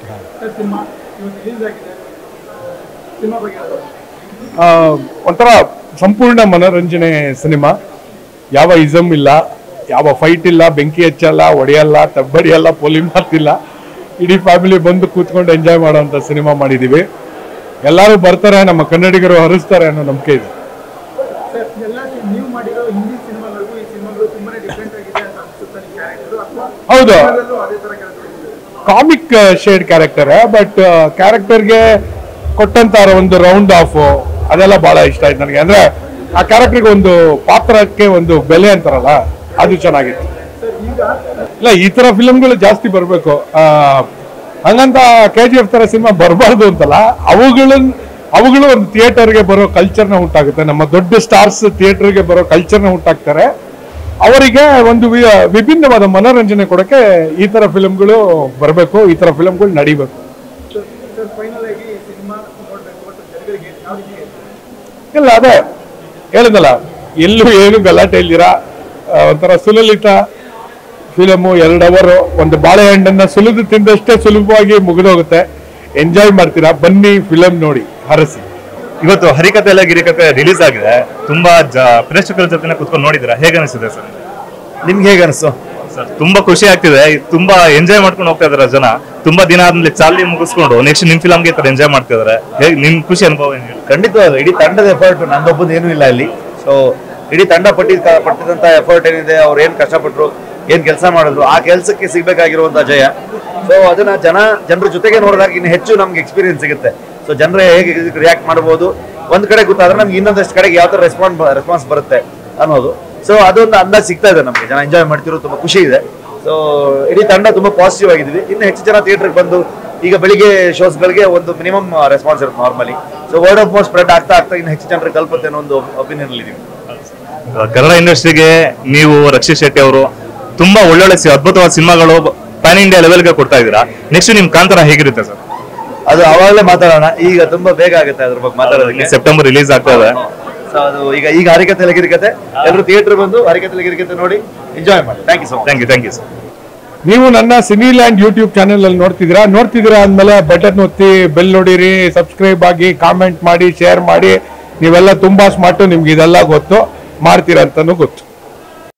Cinema ಇವತ್ತು release ಆಗಿದೆ cinema ಬಗ್ಗೆ ಹೇಳೋದು. ಆ, ಒಂಥರ ಸಂಪೂರ್ಣ ಮನೋರಂಜನೆ ಸಿನಿಮಾ ಯಾವ ಇಸಮ್ ಇಲ್ಲ ಯಾವ ಫೈಟ್ ಇಲ್ಲ ಬೆಂಕಿ ಹಚ್ಚಲ್ಲ ಹೊಡೆಯಲ್ಲ ತಬ್ಬಡಿಯಲ್ಲ ಪೊಲಿ ಮಾತಿಲ್ಲ ಇಡೀ ಫ್ಯಾಮಿಲಿ ಬಂದು ಕೂತ್ಕೊಂಡು ಎಂಜಾಯ್ ಮಾಡೋಂಥ ಸಿನಿಮಾ ಮಾಡಿದ್ದೀವಿ ಎಲ್ಲರೂ ಬರ್ತಾರೆ ನಮ್ಮ ಕನ್ನಡಿಗರು ಹರಿಸ್ತಾರೆ ಅನ್ನೋ ನಂಬಿಕೆ ಇದೆ ಸರ್ ಎಲ್ಲ ನೀವು ಮಾಡಿರೋ ಹಿಂದಿ ಸಿನಿಮಾಗಳಿಗೂ ಈ ಸಿನಿಮಾಗಳು ತುಂಬಾನೇ ಡಿಫ್ರೆಂಟ್ ಆಗಿದೆ ಅಂತ ಅನ್ಸುತ್ತೆ ನಿಮ್ಮ ಕ್ಯಾರೆಕ್ಟರ್ ಅಥವಾ ಹೌದು ಸಿನಿಮಾದಲ್ಲೂ ಅದೇ ತರ character comic shade character but ಕ್ಯಾರೆಕ್ಟರ್ಗೆ ಕೊಟ್ಟಂತ ಒಂದು ರೌಂಡ್ ಆಫ್ ಅದೆಲ್ಲ ಬಹಳ ಇಷ್ಟ ಆಯ್ತು ನನಗೆ ಅಂದ್ರೆ ಆ ಕ್ಯಾರೆಕ್ಟರ್ಗೆ ಒಂದು ಪಾತ್ರಕ್ಕೆ ಒಂದು ಬೆಲೆ ಅಂತಾರಲ್ಲ ಅದು ಚೆನ್ನಾಗಿತ್ತು ಸರ್ ಈಗ ಇಲ್ಲ ಈ ತರ ಫಿಲ್ಮ್ಗಳು ಜಾಸ್ತಿ ಬರಬೇಕು ಹಂಗಂತ ಕೆ ಜಿ ಎಫ್ ತರ ಸಿನಿಮಾ ಬರಬಾರ್ದು ಅಂತಲ್ಲ ಅವುಗಳನ್ನ ಅವುಗಳು ಒಂದು ಥಿಯೇಟರ್ಗೆ ಬರೋ ಕಲ್ಚರ್ನ ಉಂಟಾಗುತ್ತೆ ನಮ್ಮ ದೊಡ್ಡ ಸ್ಟಾರ್ಸ್ ಥಿಯೇಟರ್ಗೆ ಬರೋ ಕಲ್ಚರ್ನ ಉಂಟಾಗ್ತಾರೆ ಅವರಿಗೆ ಒಂದು ವಿ- ವಿಭಿನ್ನವಾದ ಮನೋರಂಜನೆ ಕೊಡಕ್ಕೆ ಈ ತರ ಫಿಲ್ಮ್ಗಳು ಬರಬೇಕು ಈ ತರ ಫಿಲ್ಮ್ಗಳು ನಡಿಬೇಕು ಸರ್ ಫೈನಲ್ ಆಗಿ ಈ ಸಿನಿಮಾ ನೋಡ್ಬೇಕು ಮತ್ತು ಜನಗಳಿಗೆ ಯಾವ ರೀತಿ ಇಲ್ಲ ಅದೇ ಹೇಳಿದಲ್ಲ ಎಲ್ಲೂ ಏನು ಗಲಾಟೆ ಇಲ್ದಿರ ಆ, ಒಂಥರ ಸುಲಲಿತ ಫಿಲಮು ಎರಡು ಅವರು ಒಂದು ಬಾಳೆಹಣ್ಣನ್ನ ಸುಲಿದು ತಿಂದಷ್ಟೇ ಸುಲಭವಾಗಿ ಮುಗಿದೋಗುತ್ತೆ ಎಂಜಾಯ್ ಮಾಡ್ತೀರಾ ಬನ್ನಿ ಫಿಲಮ್ ನೋಡಿ ಹರಸಿ ಇವತ್ತು ಹರಿಕತೆ ಎಲ್ಲ ಗಿರಿಕತೆ ರಿಲೀಸ್ ಆಗಿದೆ ತುಂಬಾ ಜ ಪ್ರೇಕ್ಷಕರ ಜೊತೆ ಕುತ್ಕೊಂಡು ನೋಡಿದಿರಾ ಹೇಗೆ ಅನಿಸಿದೆ ಸರ್ ನಿಮ್ಗೆ ಹೇಗೆ ಅನಿಸ್ತು ಸರ್ ತುಂಬಾ ಖುಷಿ ಆಗ್ತಿದೆ ತುಂಬಾ ಎಂಜಾಯ್ ಮಾಡ್ಕೊಂಡು ಹೋಗ್ತಾ ಇದಾರೆ ಜನ ತುಂಬಾ ದಿನ ಆದ್ಮೇಲೆ ಚಾಲಿ ಮುಗಿಸ್ಕೊಂಡು ನೆಕ್ಸ್ಟ್ ನಿಮ್ ಫಿಲಮ್ಗೆ ಈ ತರ ಎಂಜಾಯ್ ಮಾಡ್ತಿದಾರೆ ಹೇಗೆ ನಿಮ್ ಖುಷಿ ಅನುಭವ ಏನು ಹೇಳಿ ಖಂಡಿತವಾಗ್ಲು ಇಡೀ ತಂಡದ ಎಫರ್ಟ್ ನಂದೊಬ್ಬದ ಏನೂ ಇಲ್ಲ ಇಲ್ಲಿ ಸೊ ಇಡೀ ತಂಡ ಪಟ್ಟಿದ ಪಟ್ಟಿದಂತ ಎಫರ್ಟ್ ಏನಿದೆ ಅವ್ರು ಏನ್ ಕಷ್ಟಪಟ್ರು ಏನ್ ಕೆಲಸ ಮಾಡಿದ್ರು ಆ ಕೆಲಸಕ್ಕೆ ಸಿಗ್ಬೇಕಾಗಿರುವಂತ ಜಯ ಸೊ ಅದನ್ನ ಜನ ಜನರ ಜೊತೆಗೆ ನೋಡಿದಾಗ ಇನ್ನು ಹೆಚ್ಚು ನಮ್ಗೆ ಎಕ್ಸ್ಪೀರಿಯನ್ಸ್ ಸಿಗುತ್ತೆ ಸೊ ಜನರು ಹೇಗೆ ರಿಯಾಕ್ಟ್ ಮಾಡ್ಬೋದು ಒಂದ್ ಕಡೆ ಗೊತ್ತಾದ್ರೆ ನಮ್ಗೆ ಇನ್ನೊಂದಷ್ಟು ಕಡೆಗೆ ಯಾವ ತರ ರೆಸ್ಪಾನ್ಸ್ ರೆಸ್ಪಾನ್ಸ್ ಬರುತ್ತೆ ಅನ್ನೋದು ಸೊ ಅದೊಂದು ಅಂದಾಜ್ ಸಿಗ್ತಾ ಇದೆ ನಮ್ಗೆ ಜನ ಎಂಜಾಯ್ ಮಾಡ್ತಿರೋ ತುಂಬಾ ಖುಷಿ ಇದೆ ಸೊ ಇಡೀ ತಂಡ ತುಂಬಾ ಪಾಸಿಟಿವ್ ಆಗಿದ್ವಿ ಇನ್ನು ಹೆಚ್ಚು ಜನ ಥಿಯೇಟರ್ಗೆ ಬಂದು ಈಗ ಬೆಳಿಗ್ಗೆ ಶೋಸ್ಗಳಿಗೆ ಒಂದು ಮಿನಿಮಮ್ ರೆಸ್ಪಾನ್ಸ್ ಇರುತ್ತೆ normally so word of mouth spread ಆಗ್ತಾ ಆಗ್ತಾ ಇನ್ನು ಹೆಚ್ಚು ಜನರಿಗೆ ತಲುಪುತ್ತೆ ಅನ್ನೋ ಒಂದು ಒಪಿನಿಯನ್ ಅಲ್ಲಿ ಇದೀವಿ ಕನ್ನಡ ಇಂಡಸ್ಟ್ರಿಗೆ ನೀವು ರಕ್ಷಿತ್ ಶೆಟ್ಟಿ ಅವರು ತುಂಬಾ ಒಳ್ಳೊಳ್ಳೆ ಸಿ- ಅದ್ಭುತವಾದ ಸಿನಿಮಾಗಳು ಪ್ಯಾನ್ ಇಂಡಿಯಾ ಲೆವೆಲ್ಗೆ ಕೊಡ್ತಾ ಇದ್ದೀರಾ ನೆಕ್ಸ್ಟ್ ನಿಮ್ ಕಾಂತಾರ ಹೇಗಿರುತ್ತೆ ಸರ್ ಅದು ಅವಾಗಲೇ ಮಾತಾಡೋಣ ಈಗ ತುಂಬಾ ಬೇಗ ಆಗುತ್ತೆ ಅದ್ರ ಬಗ್ಗೆ ಮಾತಾಡೋದಕ್ಕೆ ಸೆಪ್ಟೆಂಬರ್ ರಿಲೀಸ್ ಆಗ್ತಾ ಇದೆ ಸೊ ಅದು ಈಗ ಈಗ ಹರಿಕತೆ ಲಗಿರಿಕತೆ ಎಲ್ಲರೂ ಥಿಯೇಟರ್ ಬಂದು ಹರಿಕತೆ ಲಗಿರಿಕತೆ ನೋಡಿ ಎಂಜಾಯ್ ಮಾಡಿ thank you so much thank you thank you sir ನೀವು ನನ್ನ ಸಿನಿಲ್ಯಾಂಡ್ ಯೂಟ್ಯೂಬ್ ಚಾನೆಲ್ ಅಲ್ಲಿ ನೋಡ್ತಿದ್ದೀರಾ ನೋಡ್ತಿದ್ದೀರಾ ಅಂದ್ಮೇಲೆ ಬಟನ್ ಒತ್ತಿ ಬೆಲ್ ನೋಡಿರಿ ಸಬ್ಸ್ಕ್ರೈಬ್ ಆಗಿ ಕಾಮೆಂಟ್ ಮಾಡಿ ಶೇರ್ ಮಾಡಿ ನೀವೆಲ್ಲ ತುಂಬಾ ಸ್ಮಾರ್ಟ್ ನಿಮ್ಗೆ ಇದೆಲ್ಲ ಗೊತ್ತು ಮಾಡ್ತೀರಾ ಅಂತಾನು ಗೊತ್ತು